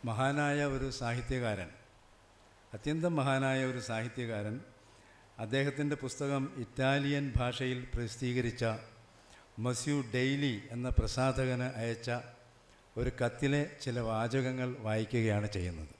മഹാനായ ഒരു സാഹിത്യകാരൻ അത്യന്തം മഹാനായ ഒരു സാഹിത്യകാരൻ അദ്ദേഹത്തിൻ്റെ പുസ്തകം ഇറ്റാലിയൻ ഭാഷയിൽ പ്രസിദ്ധീകരിച്ച മസ്യു ഡെയ്ലി എന്ന പ്രസാധകന് അയച്ച ഒരു കത്തിലെ ചില വാചകങ്ങൾ വായിക്കുകയാണ് ചെയ്യുന്നത്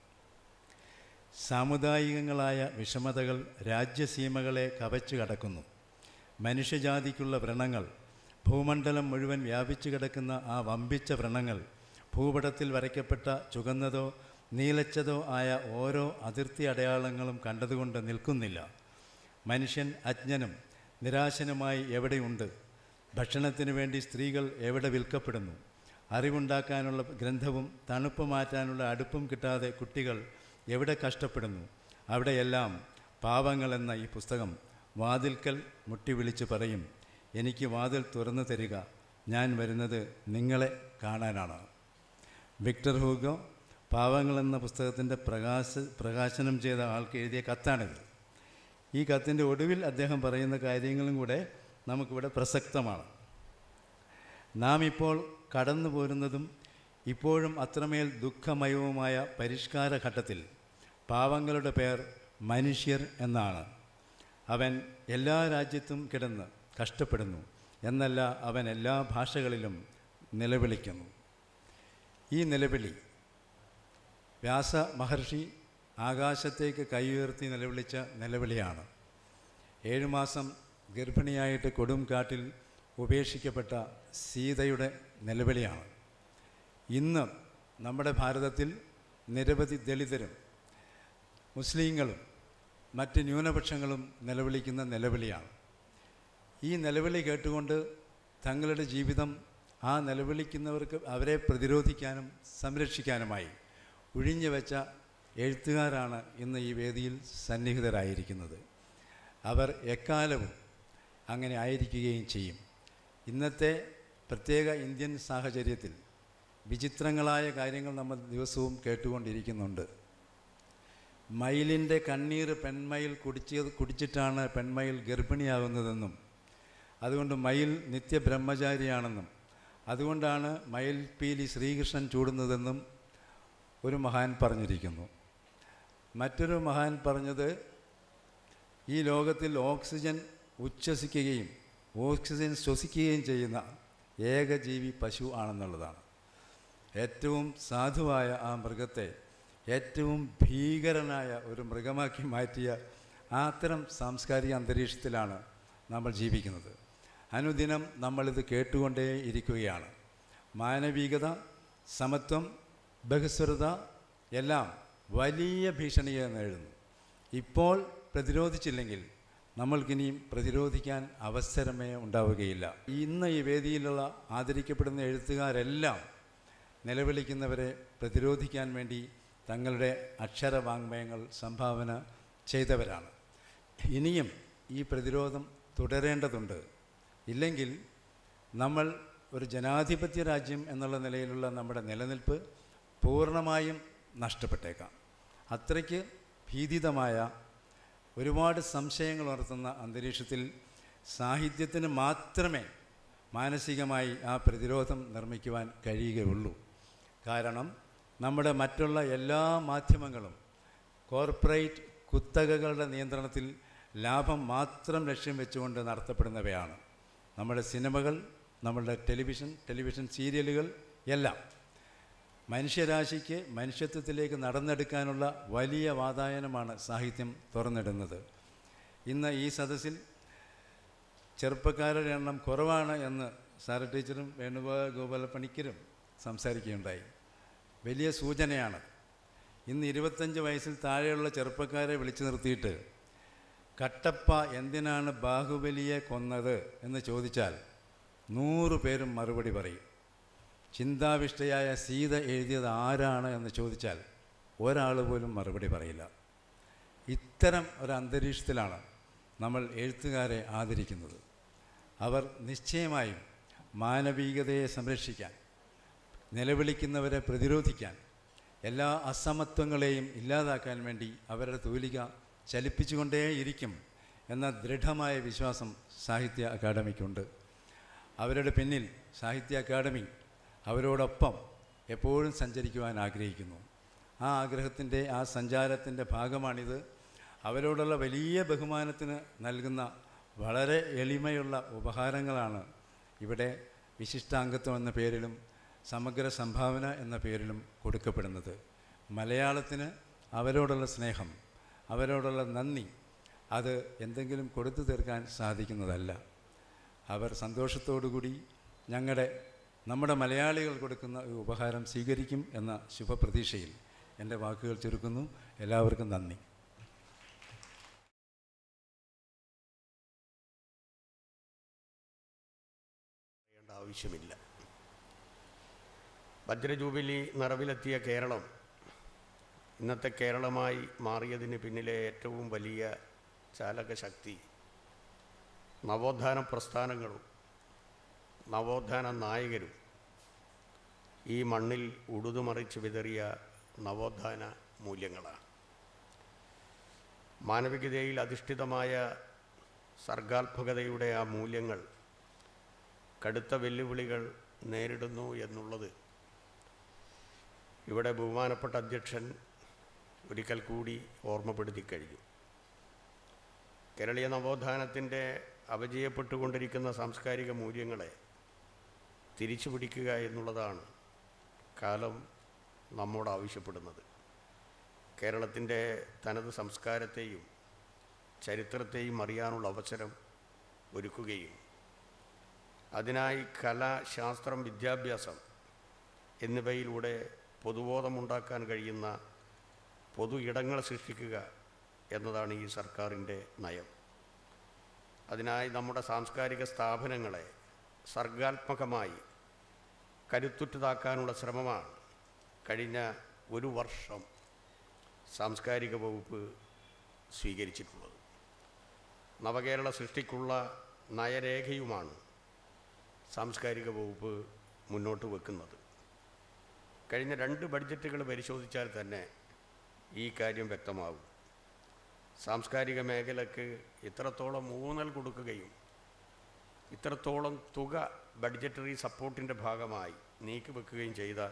സാമുദായികങ്ങളായ വിഷമതകൾ രാജ്യസീമകളെ കവച്ചു കടക്കുന്നു മനുഷ്യജാതിക്കുള്ള വ്രണങ്ങൾ ഭൂമണ്ഡലം മുഴുവൻ വ്യാപിച്ചു കിടക്കുന്ന ആ വമ്പിച്ച വ്രണങ്ങൾ ഭൂപടത്തിൽ വരയ്ക്കപ്പെട്ട ചുവന്നതോ നീലച്ചതോ ആയ ഓരോ അതിർത്തി അടയാളങ്ങളും കണ്ടതുകൊണ്ട് നിൽക്കുന്നില്ല മനുഷ്യൻ അജ്ഞനും നിരാശനുമായി എവിടെയുണ്ട് ഭക്ഷണത്തിനു വേണ്ടി സ്ത്രീകൾ എവിടെ വിൽക്കപ്പെടുന്നു അറിവുണ്ടാക്കാനുള്ള ഗ്രന്ഥവും തണുപ്പ് മാറ്റാനുള്ള അടുപ്പും കിട്ടാതെ കുട്ടികൾ എവിടെ കഷ്ടപ്പെടുന്നു അവിടെയെല്ലാം പാവങ്ങൾ എന്ന ഈ പുസ്തകം വാതിൽക്കൽ മുട്ടി വിളിച്ച് പറയും എനിക്ക് വാതിൽ തുറന്നു തരിക ഞാൻ വരുന്നത് നിങ്ങളെ കാണാനാണ് വിക്ടർ ഹൂഗോ പാവങ്ങൾ എന്ന പുസ്തകത്തിൻ്റെ പ്രകാശ പ്രകാശനം ചെയ്ത ആൾക്ക് എഴുതിയ കത്താണിത് ഈ കത്തിൻ്റെ ഒടുവിൽ അദ്ദേഹം പറയുന്ന കാര്യങ്ങളും കൂടെ നമുക്കിവിടെ പ്രസക്തമാണ് നാം ഇപ്പോൾ കടന്നു പോരുന്നതും ഇപ്പോഴും അത്രമേൽ ദുഃഖമയവുമായ പരിഷ്കാര ഘട്ടത്തിൽ പാവങ്ങളുടെ പേർ മനുഷ്യർ എന്നാണ് അവൻ എല്ലാ രാജ്യത്തും കിടന്ന് കഷ്ടപ്പെടുന്നു എന്നല്ല അവൻ എല്ലാ ഭാഷകളിലും നിലവിളിക്കുന്നു ഈ നിലവിളി വ്യാസ മഹർഷി ആകാശത്തേക്ക് കൈ ഉയർത്തി നിലവിളിച്ച നിലവിളിയാണ് ഏഴുമാസം ഗർഭിണിയായിട്ട് കൊടും കാട്ടിൽ ഉപേക്ഷിക്കപ്പെട്ട സീതയുടെ നിലവിളിയാണ് ഇന്ന് നമ്മുടെ ഭാരതത്തിൽ നിരവധി ദളിതരും മുസ്ലിങ്ങളും മറ്റ് ന്യൂനപക്ഷങ്ങളും നിലവിളിക്കുന്ന നിലവിളിയാണ് ഈ നിലവിളി കേട്ടുകൊണ്ട് തങ്ങളുടെ ജീവിതം ആ നിലവിളിക്കുന്നവർക്ക് അവരെ പ്രതിരോധിക്കാനും സംരക്ഷിക്കാനുമായി ഒഴിഞ്ഞു വെച്ച എഴുത്തുകാരാണ് ഇന്ന് ഈ വേദിയിൽ സന്നിഹിതരായിരിക്കുന്നത് അവർ എക്കാലവും അങ്ങനെ ആയിരിക്കുകയും ചെയ്യും ഇന്നത്തെ പ്രത്യേക ഇന്ത്യൻ സാഹചര്യത്തിൽ വിചിത്രങ്ങളായ കാര്യങ്ങൾ നമ്മൾ ദിവസവും കേട്ടുകൊണ്ടിരിക്കുന്നുണ്ട് മയിലിൻ്റെ കണ്ണീർ പെൺമയിൽ കുടിച്ചത് കുടിച്ചിട്ടാണ് പെൺമയിൽ ഗർഭിണിയാകുന്നതെന്നും അതുകൊണ്ട് മയിൽ നിത്യബ്രഹ്മചാരിയാണെന്നും അതുകൊണ്ടാണ് മയിൽ പീലി ശ്രീകൃഷ്ണൻ ചൂടുന്നതെന്നും ഒരു മഹാൻ പറഞ്ഞിരിക്കുന്നു മറ്റൊരു മഹാൻ പറഞ്ഞത് ഈ ലോകത്തിൽ ഓക്സിജൻ ഉച്ഛ്വസിക്കുകയും ഓക്സിജൻ ശ്വസിക്കുകയും ചെയ്യുന്ന ഏകജീവി പശു ആണെന്നുള്ളതാണ് ഏറ്റവും സാധുവായ ആ മൃഗത്തെ ഏറ്റവും ഭീകരനായ ഒരു മൃഗമാക്കി മാറ്റിയ അത്തരം സാംസ്കാരിക അന്തരീക്ഷത്തിലാണ് നമ്മൾ ജീവിക്കുന്നത് അനുദിനം നമ്മളിത് കേട്ടുകൊണ്ടേ ഇരിക്കുകയാണ് മാനവികത സമത്വം ബഹുസ്വരത എല്ലാം വലിയ ഭീഷണിയെ നേടുന്നു ഇപ്പോൾ പ്രതിരോധിച്ചില്ലെങ്കിൽ നമ്മൾക്കിനിയും പ്രതിരോധിക്കാൻ അവസരമേ ഉണ്ടാവുകയില്ല ഇന്ന് ഈ വേദിയിലുള്ള ആദരിക്കപ്പെടുന്ന എഴുത്തുകാരെല്ലാം നിലവിളിക്കുന്നവരെ പ്രതിരോധിക്കാൻ വേണ്ടി തങ്ങളുടെ അക്ഷരവാങ്മയങ്ങൾ സംഭാവന ചെയ്തവരാണ് ഇനിയും ഈ പ്രതിരോധം തുടരേണ്ടതുണ്ട് ഇല്ലെങ്കിൽ നമ്മൾ ഒരു ജനാധിപത്യ രാജ്യം എന്നുള്ള നിലയിലുള്ള നമ്മുടെ നിലനിൽപ്പ് പൂർണ്ണമായും നഷ്ടപ്പെട്ടേക്കാം അത്രയ്ക്ക് ഭീതിതമായ ഒരുപാട് സംശയങ്ങൾ ഉണർത്തുന്ന അന്തരീക്ഷത്തിൽ സാഹിത്യത്തിന് മാത്രമേ മാനസികമായി ആ പ്രതിരോധം നിർമ്മിക്കുവാൻ കഴിയുകയുള്ളൂ കാരണം നമ്മുടെ മറ്റുള്ള എല്ലാ മാധ്യമങ്ങളും കോർപ്പറേറ്റ് കുത്തകകളുടെ നിയന്ത്രണത്തിൽ ലാഭം മാത്രം ലക്ഷ്യം വെച്ചുകൊണ്ട് നടത്തപ്പെടുന്നവയാണ് നമ്മുടെ സിനിമകൾ നമ്മളുടെ ടെലിവിഷൻ ടെലിവിഷൻ സീരിയലുകൾ എല്ലാം മനുഷ്യരാശിക്ക് മനുഷ്യത്വത്തിലേക്ക് നടന്നെടുക്കാനുള്ള വലിയ വാതായനമാണ് സാഹിത്യം തുറന്നിടുന്നത് ഇന്ന് ഈ സദസ്സിൽ ചെറുപ്പക്കാരുടെ എണ്ണം കുറവാണ് എന്ന് സാര ടീച്ചറും വേണുഗോപാല ഗോപാല പണിക്കരും സംസാരിക്കുകയുണ്ടായി വലിയ സൂചനയാണ് ഇന്ന് ഇരുപത്തഞ്ച് വയസ്സിൽ താഴെയുള്ള ചെറുപ്പക്കാരെ വിളിച്ചു നിർത്തിയിട്ട് കട്ടപ്പ എന്തിനാണ് ബാഹുബലിയെ കൊന്നത് എന്ന് ചോദിച്ചാൽ നൂറ് പേരും മറുപടി പറയും ചിന്താവിഷ്ടയായ സീത എഴുതിയത് ആരാണ് എന്ന് ചോദിച്ചാൽ ഒരാൾ പോലും മറുപടി പറയില്ല ഇത്തരം ഒരു അന്തരീക്ഷത്തിലാണ് നമ്മൾ എഴുത്തുകാരെ ആദരിക്കുന്നത് അവർ നിശ്ചയമായും മാനവികതയെ സംരക്ഷിക്കാൻ നിലവിളിക്കുന്നവരെ പ്രതിരോധിക്കാൻ എല്ലാ അസമത്വങ്ങളെയും ഇല്ലാതാക്കാൻ വേണ്ടി അവരുടെ തൂലിക ചലിപ്പിച്ചുകൊണ്ടേയിരിക്കും എന്ന ദൃഢമായ വിശ്വാസം സാഹിത്യ അക്കാദമിക്കുണ്ട് അവരുടെ പിന്നിൽ സാഹിത്യ അക്കാദമി അവരോടൊപ്പം എപ്പോഴും സഞ്ചരിക്കുവാൻ ആഗ്രഹിക്കുന്നു ആ ആഗ്രഹത്തിൻ്റെ ആ സഞ്ചാരത്തിൻ്റെ ഭാഗമാണിത് അവരോടുള്ള വലിയ ബഹുമാനത്തിന് നൽകുന്ന വളരെ എളിമയുള്ള ഉപഹാരങ്ങളാണ് ഇവിടെ വിശിഷ്ടാംഗത്വം എന്ന പേരിലും സമഗ്ര സംഭാവന എന്ന പേരിലും കൊടുക്കപ്പെടുന്നത് മലയാളത്തിന് അവരോടുള്ള സ്നേഹം അവരോടുള്ള നന്ദി അത് എന്തെങ്കിലും കൊടുത്തു തീർക്കാൻ സാധിക്കുന്നതല്ല അവർ സന്തോഷത്തോടുകൂടി ഞങ്ങളുടെ നമ്മുടെ മലയാളികൾ കൊടുക്കുന്ന ഈ ഉപഹാരം സ്വീകരിക്കും എന്ന ശുഭപ്രതീക്ഷയിൽ എൻ്റെ വാക്കുകൾ ചുരുക്കുന്നു എല്ലാവർക്കും നന്ദി പറയേണ്ട ആവശ്യമില്ല വജ്രജൂബിലി നിറവിലെത്തിയ കേരളം ഇന്നത്തെ കേരളമായി മാറിയതിന് പിന്നിലെ ഏറ്റവും വലിയ ചാലകശക്തി നവോത്ഥാന പ്രസ്ഥാനങ്ങളും നവോത്ഥാന നായകരും ഈ മണ്ണിൽ ഉടുതുമറിച്ച് വിതറിയ നവോത്ഥാന മൂല്യങ്ങളാണ് മാനവികതയിൽ അധിഷ്ഠിതമായ സർഗാത്മകതയുടെ ആ മൂല്യങ്ങൾ കടുത്ത വെല്ലുവിളികൾ നേരിടുന്നു എന്നുള്ളത് ഇവിടെ ബഹുമാനപ്പെട്ട അധ്യക്ഷൻ ഒരിക്കൽ കൂടി ഓർമ്മപ്പെടുത്തി കഴിഞ്ഞു കേരളീയ നവോത്ഥാനത്തിൻ്റെ അപജയപ്പെട്ടുകൊണ്ടിരിക്കുന്ന സാംസ്കാരിക മൂല്യങ്ങളെ തിരിച്ചു പിടിക്കുക എന്നുള്ളതാണ് കാലം നമ്മോട് ആവശ്യപ്പെടുന്നത് കേരളത്തിൻ്റെ തനത് സംസ്കാരത്തെയും ചരിത്രത്തെയും അറിയാനുള്ള അവസരം ഒരുക്കുകയും അതിനായി കല ശാസ്ത്രം വിദ്യാഭ്യാസം എന്നിവയിലൂടെ പൊതുബോധമുണ്ടാക്കാൻ കഴിയുന്ന പൊതു ഇടങ്ങൾ സൃഷ്ടിക്കുക എന്നതാണ് ഈ സർക്കാരിൻ്റെ നയം അതിനായി നമ്മുടെ സാംസ്കാരിക സ്ഥാപനങ്ങളെ സർഗാത്മകമായി കരുത്തുറ്റതാക്കാനുള്ള ശ്രമമാണ് കഴിഞ്ഞ ഒരു വർഷം സാംസ്കാരിക വകുപ്പ് സ്വീകരിച്ചിട്ടുള്ളത് നവകേരള സൃഷ്ടിക്കുള്ള നയരേഖയുമാണ് സാംസ്കാരിക വകുപ്പ് മുന്നോട്ട് വെക്കുന്നത് കഴിഞ്ഞ രണ്ട് ബഡ്ജറ്റുകൾ പരിശോധിച്ചാൽ തന്നെ ഈ കാര്യം വ്യക്തമാകും സാംസ്കാരിക മേഖലയ്ക്ക് ഇത്രത്തോളം ഊന്നൽ കൊടുക്കുകയും ഇത്രത്തോളം തുക ബഡ്ജറ്ററി സപ്പോർട്ടിൻ്റെ ഭാഗമായി നീക്കിവെക്കുകയും ചെയ്ത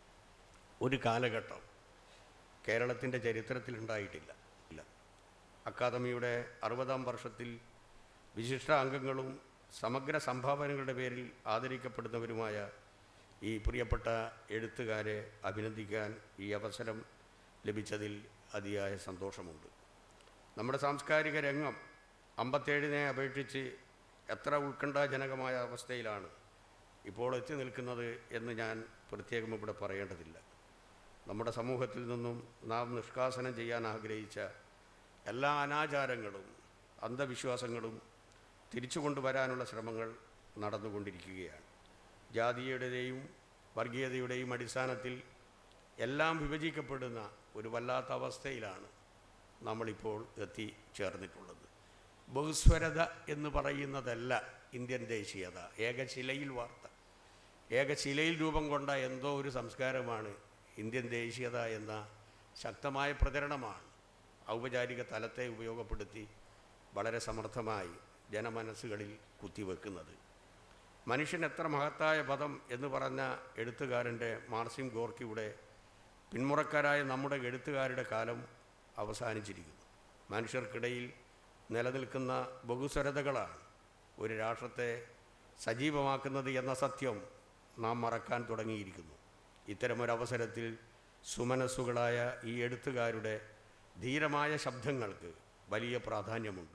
ഒരു കാലഘട്ടം കേരളത്തിൻ്റെ ചരിത്രത്തിലുണ്ടായിട്ടില്ല ഇല്ല അക്കാദമിയുടെ അറുപതാം വർഷത്തിൽ വിശിഷ്ട അംഗങ്ങളും സമഗ്ര സംഭാവനകളുടെ പേരിൽ ആദരിക്കപ്പെടുന്നവരുമായ ഈ പ്രിയപ്പെട്ട എഴുത്തുകാരെ അഭിനന്ദിക്കാൻ ഈ അവസരം ലഭിച്ചതിൽ അതിയായ സന്തോഷമുണ്ട് നമ്മുടെ സാംസ്കാരിക രംഗം അമ്പത്തേഴിനെ അപേക്ഷിച്ച് എത്ര ഉത്കണ്ഠാജനകമായ അവസ്ഥയിലാണ് ഇപ്പോൾ എത്തി നിൽക്കുന്നത് എന്ന് ഞാൻ പ്രത്യേകം ഇവിടെ പറയേണ്ടതില്ല നമ്മുടെ സമൂഹത്തിൽ നിന്നും നാം നിഷ്കാസനം ചെയ്യാൻ ആഗ്രഹിച്ച എല്ലാ അനാചാരങ്ങളും അന്ധവിശ്വാസങ്ങളും തിരിച്ചു കൊണ്ടുവരാനുള്ള ശ്രമങ്ങൾ നടന്നുകൊണ്ടിരിക്കുകയാണ് ജാതീയതയുടെയും വർഗീയതയുടെയും അടിസ്ഥാനത്തിൽ എല്ലാം വിഭജിക്കപ്പെടുന്ന ഒരു വല്ലാത്ത അവസ്ഥയിലാണ് നമ്മളിപ്പോൾ എത്തിച്ചേർന്നിട്ടുള്ളത് ബഹുസ്വരത എന്ന് പറയുന്നതല്ല ഇന്ത്യൻ ദേശീയത ഏകശിലയിൽ വാർത്ത ഏകശിലയിൽ രൂപം കൊണ്ട എന്തോ ഒരു സംസ്കാരമാണ് ഇന്ത്യൻ ദേശീയത എന്ന ശക്തമായ പ്രചരണമാണ് ഔപചാരിക തലത്തെ ഉപയോഗപ്പെടുത്തി വളരെ സമർത്ഥമായി ജനമനസ്സുകളിൽ കുത്തിവെക്കുന്നത് മനുഷ്യൻ എത്ര മഹത്തായ പദം എന്ന് പറഞ്ഞ എഴുത്തുകാരൻ്റെ മാർസിം ഗോർക്കിയുടെ പിന്മുറക്കാരായ നമ്മുടെ എഴുത്തുകാരുടെ കാലം അവസാനിച്ചിരിക്കുന്നു മനുഷ്യർക്കിടയിൽ നിലനിൽക്കുന്ന ബഹുസ്വരതകളാണ് ഒരു രാഷ്ട്രത്തെ സജീവമാക്കുന്നത് എന്ന സത്യം നാം മറക്കാൻ തുടങ്ങിയിരിക്കുന്നു ഇത്തരമൊരവസരത്തിൽ സുമനസ്സുകളായ ഈ എഴുത്തുകാരുടെ ധീരമായ ശബ്ദങ്ങൾക്ക് വലിയ പ്രാധാന്യമുണ്ട്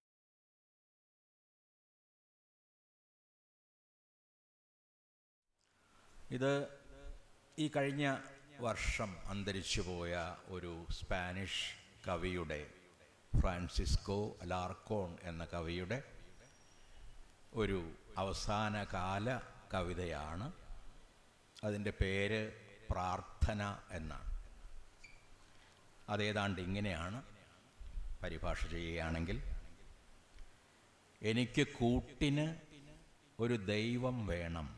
ഇത് ഈ കഴിഞ്ഞ വർഷം അന്തരിച്ചുപോയ ഒരു സ്പാനിഷ് കവിയുടെ ഫ്രാൻസിസ്കോ ലാർക്കോൺ എന്ന കവിയുടെ ഒരു അവസാന കാല കവിതയാണ് അതിൻ്റെ പേര് പ്രാർത്ഥന എന്നാണ് അതേതാണ്ട് ഇങ്ങനെയാണ് പരിഭാഷ ചെയ്യുകയാണെങ്കിൽ എനിക്ക് കൂട്ടിന് ഒരു ദൈവം വേണം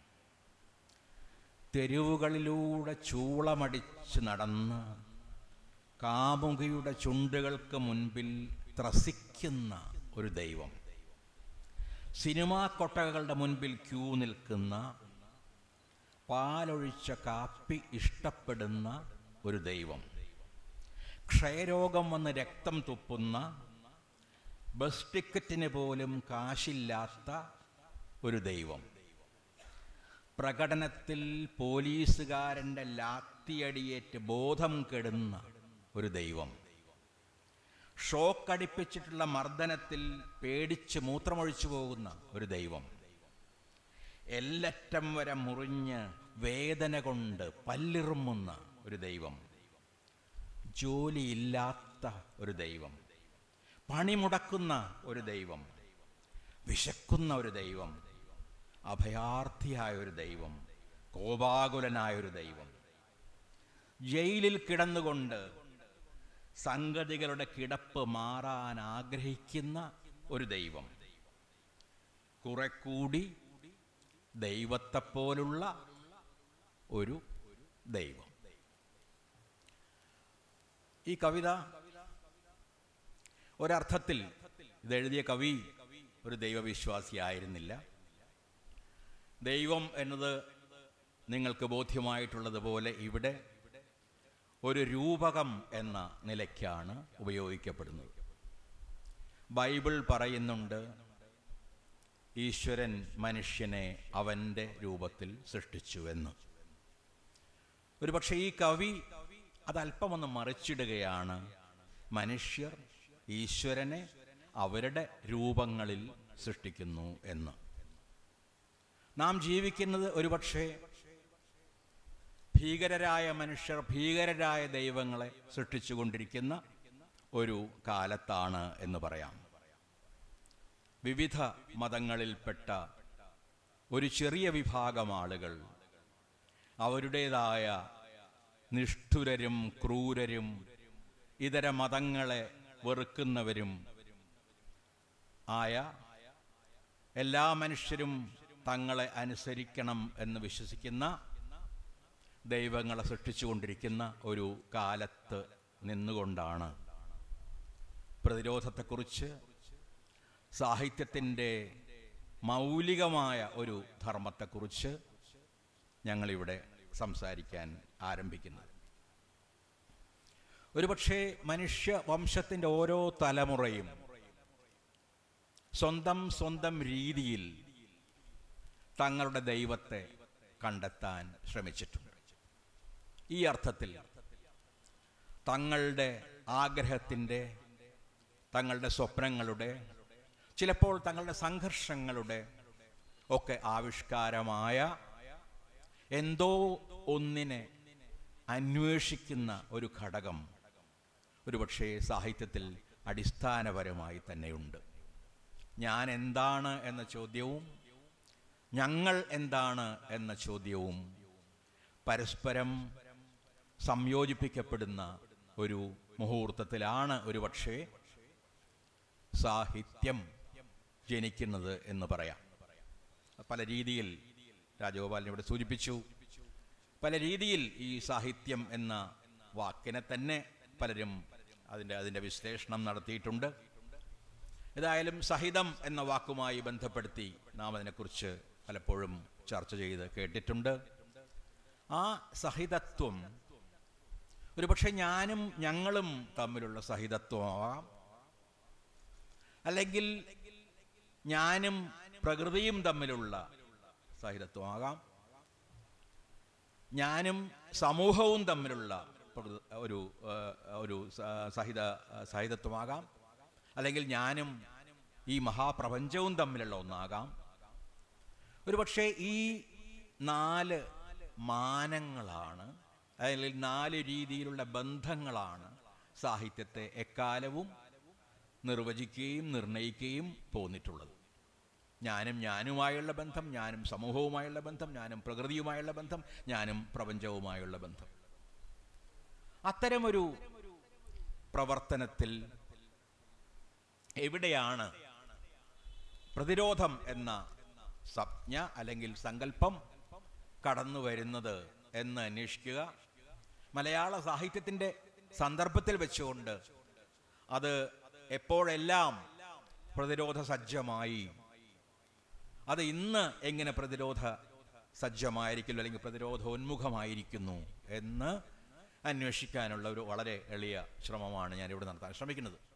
തെരുവുകളിലൂടെ ചൂളമടിച്ച് നടന്ന് കാമുകിയുടെ ചുണ്ടുകൾക്ക് മുൻപിൽ ത്രസിക്കുന്ന ഒരു ദൈവം സിനിമാ കൊട്ടകളുടെ മുൻപിൽ ക്യൂ നിൽക്കുന്ന പാലൊഴിച്ച കാപ്പി ഇഷ്ടപ്പെടുന്ന ഒരു ദൈവം ക്ഷയരോഗം വന്ന് രക്തം തുപ്പുന്ന ബസ് ടിക്കറ്റിന് പോലും കാശില്ലാത്ത ഒരു ദൈവം പ്രകടനത്തിൽ പോലീസുകാരൻ്റെ ലാത്തിയടിയേറ്റ് ബോധം കെടുന്ന ഒരു ദൈവം ഷോക്കടിപ്പിച്ചിട്ടുള്ള മർദ്ദനത്തിൽ പേടിച്ച് മൂത്രമൊഴിച്ചു പോകുന്ന ഒരു ദൈവം എല്ലറ്റം വരെ മുറിഞ്ഞ് വേദന കൊണ്ട് പല്ലിറുമുന്ന ഒരു ദൈവം ജോലിയില്ലാത്ത ഒരു ദൈവം പണിമുടക്കുന്ന ഒരു ദൈവം വിശക്കുന്ന ഒരു ദൈവം അഭയാർത്ഥിയായ ഒരു ദൈവം കോപാകുലനായ ഒരു ദൈവം ജയിലിൽ കിടന്നുകൊണ്ട് സംഗതികളുടെ കിടപ്പ് മാറാൻ ആഗ്രഹിക്കുന്ന ഒരു ദൈവം കുറെ കൂടി ദൈവത്തെപ്പോലുള്ള ഒരു ദൈവം ഈ കവിത ഒരർത്ഥത്തിൽ ഇതെഴുതിയ കവി ഒരു ദൈവവിശ്വാസിയായിരുന്നില്ല ദൈവം എന്നത് നിങ്ങൾക്ക് ബോധ്യമായിട്ടുള്ളതുപോലെ ഇവിടെ ഒരു രൂപകം എന്ന നിലയ്ക്കാണ് ഉപയോഗിക്കപ്പെടുന്നത് ബൈബിൾ പറയുന്നുണ്ട് ഈശ്വരൻ മനുഷ്യനെ അവൻ്റെ രൂപത്തിൽ സൃഷ്ടിച്ചു എന്ന് ഒരുപക്ഷെ ഈ കവി അത് അല്പമൊന്ന് മറിച്ചിടുകയാണ് മനുഷ്യർ ഈശ്വരനെ അവരുടെ രൂപങ്ങളിൽ സൃഷ്ടിക്കുന്നു എന്ന് നാം ജീവിക്കുന്നത് ഒരുപക്ഷെ ഭീകരരായ മനുഷ്യർ ഭീകരരായ ദൈവങ്ങളെ സൃഷ്ടിച്ചുകൊണ്ടിരിക്കുന്ന ഒരു കാലത്താണ് എന്ന് പറയാം വിവിധ മതങ്ങളിൽപ്പെട്ട ഒരു ചെറിയ വിഭാഗം ആളുകൾ അവരുടേതായ നിഷ്ഠുരരും ക്രൂരരും ഇതര മതങ്ങളെ വെറുക്കുന്നവരും ആയ എല്ലാ മനുഷ്യരും തങ്ങളെ അനുസരിക്കണം എന്ന് വിശ്വസിക്കുന്ന ദൈവങ്ങളെ സൃഷ്ടിച്ചുകൊണ്ടിരിക്കുന്ന ഒരു കാലത്ത് നിന്നുകൊണ്ടാണ് പ്രതിരോധത്തെക്കുറിച്ച് സാഹിത്യത്തിൻ്റെ മൗലികമായ ഒരു ധർമ്മത്തെക്കുറിച്ച് ഞങ്ങളിവിടെ സംസാരിക്കാൻ ആരംഭിക്കുന്നത് ഒരുപക്ഷെ മനുഷ്യ വംശത്തിൻ്റെ ഓരോ തലമുറയും സ്വന്തം സ്വന്തം രീതിയിൽ തങ്ങളുടെ ദൈവത്തെ കണ്ടെത്താൻ ശ്രമിച്ചിട്ടുണ്ട് ഈ അർത്ഥത്തിൽ തങ്ങളുടെ ആഗ്രഹത്തിൻ്റെ തങ്ങളുടെ സ്വപ്നങ്ങളുടെ ചിലപ്പോൾ തങ്ങളുടെ സംഘർഷങ്ങളുടെ ഒക്കെ ആവിഷ്കാരമായ എന്തോ ഒന്നിനെ അന്വേഷിക്കുന്ന ഒരു ഘടകം ഒരുപക്ഷേ സാഹിത്യത്തിൽ അടിസ്ഥാനപരമായി തന്നെയുണ്ട് ഞാൻ എന്താണ് എന്ന ചോദ്യവും ഞങ്ങൾ എന്താണ് എന്ന ചോദ്യവും പരസ്പരം സംയോജിപ്പിക്കപ്പെടുന്ന ഒരു മുഹൂർത്തത്തിലാണ് ഒരുപക്ഷേ സാഹിത്യം ജനിക്കുന്നത് എന്ന് പറയാം പല രീതിയിൽ രാജഗോപാലൻ ഇവിടെ സൂചിപ്പിച്ചു പല രീതിയിൽ ഈ സാഹിത്യം എന്ന വാക്കിനെ തന്നെ പലരും അതിൻ്റെ അതിൻ്റെ വിശ്ലേഷണം നടത്തിയിട്ടുണ്ട് ഏതായാലും സഹിതം എന്ന വാക്കുമായി ബന്ധപ്പെടുത്തി നാം അതിനെക്കുറിച്ച് പലപ്പോഴും ചർച്ച ചെയ്ത് കേട്ടിട്ടുണ്ട് ആ സഹിതത്വം ഒരുപക്ഷെ ഞാനും ഞങ്ങളും തമ്മിലുള്ള സഹിതത്വമാവാം അല്ലെങ്കിൽ ഞാനും പ്രകൃതിയും തമ്മിലുള്ള സഹിതത്വമാകാം ഞാനും സമൂഹവും തമ്മിലുള്ള പ്രകൃ- ഒരു ആ, ഒരു സ- സഹിത സഹിതത്വമാകാം അല്ലെങ്കിൽ ഞാനും ഈ മഹാപ്രപഞ്ചവും തമ്മിലുള്ള ഒന്നാകാം ഒരുപക്ഷെ ഈ നാല് മാനങ്ങളാണ് അല്ലെങ്കിൽ നാല് രീതിയിലുള്ള ബന്ധങ്ങളാണ് സാഹിത്യത്തെ എക്കാലവും നിർവചിക്കുകയും നിർണയിക്കുകയും പോന്നിട്ടുള്ളത് ഞാനും ഞാനുമായുള്ള ബന്ധം ഞാനും സമൂഹവുമായുള്ള ബന്ധം ഞാനും പ്രകൃതിയുമായുള്ള ബന്ധം ഞാനും പ്രപഞ്ചവുമായുള്ള ബന്ധം അത്തരമൊരു പ്രവർത്തനത്തിൽ എവിടെയാണ് പ്രതിരോധം എന്ന സംജ്ഞ അല്ലെങ്കിൽ സങ്കല്പം കടന്നു വരുന്നത് എന്ന് അന്വേഷിക്കുക മലയാള സാഹിത്യത്തിൻ്റെ സന്ദർഭത്തിൽ വെച്ചുകൊണ്ട് അത് എപ്പോഴെല്ലാം പ്രതിരോധ സജ്ജമായി അത് ഇന്ന് എങ്ങനെ പ്രതിരോധ സജ്ജമായിരിക്കുന്നു അല്ലെങ്കിൽ പ്രതിരോധോന്മുഖമായിരിക്കുന്നു എന്ന് അന്വേഷിക്കാനുള്ള ഒരു വളരെ എളിയ ശ്രമമാണ് ഞാനിവിടെ നടത്താൻ ശ്രമിക്കുന്നത്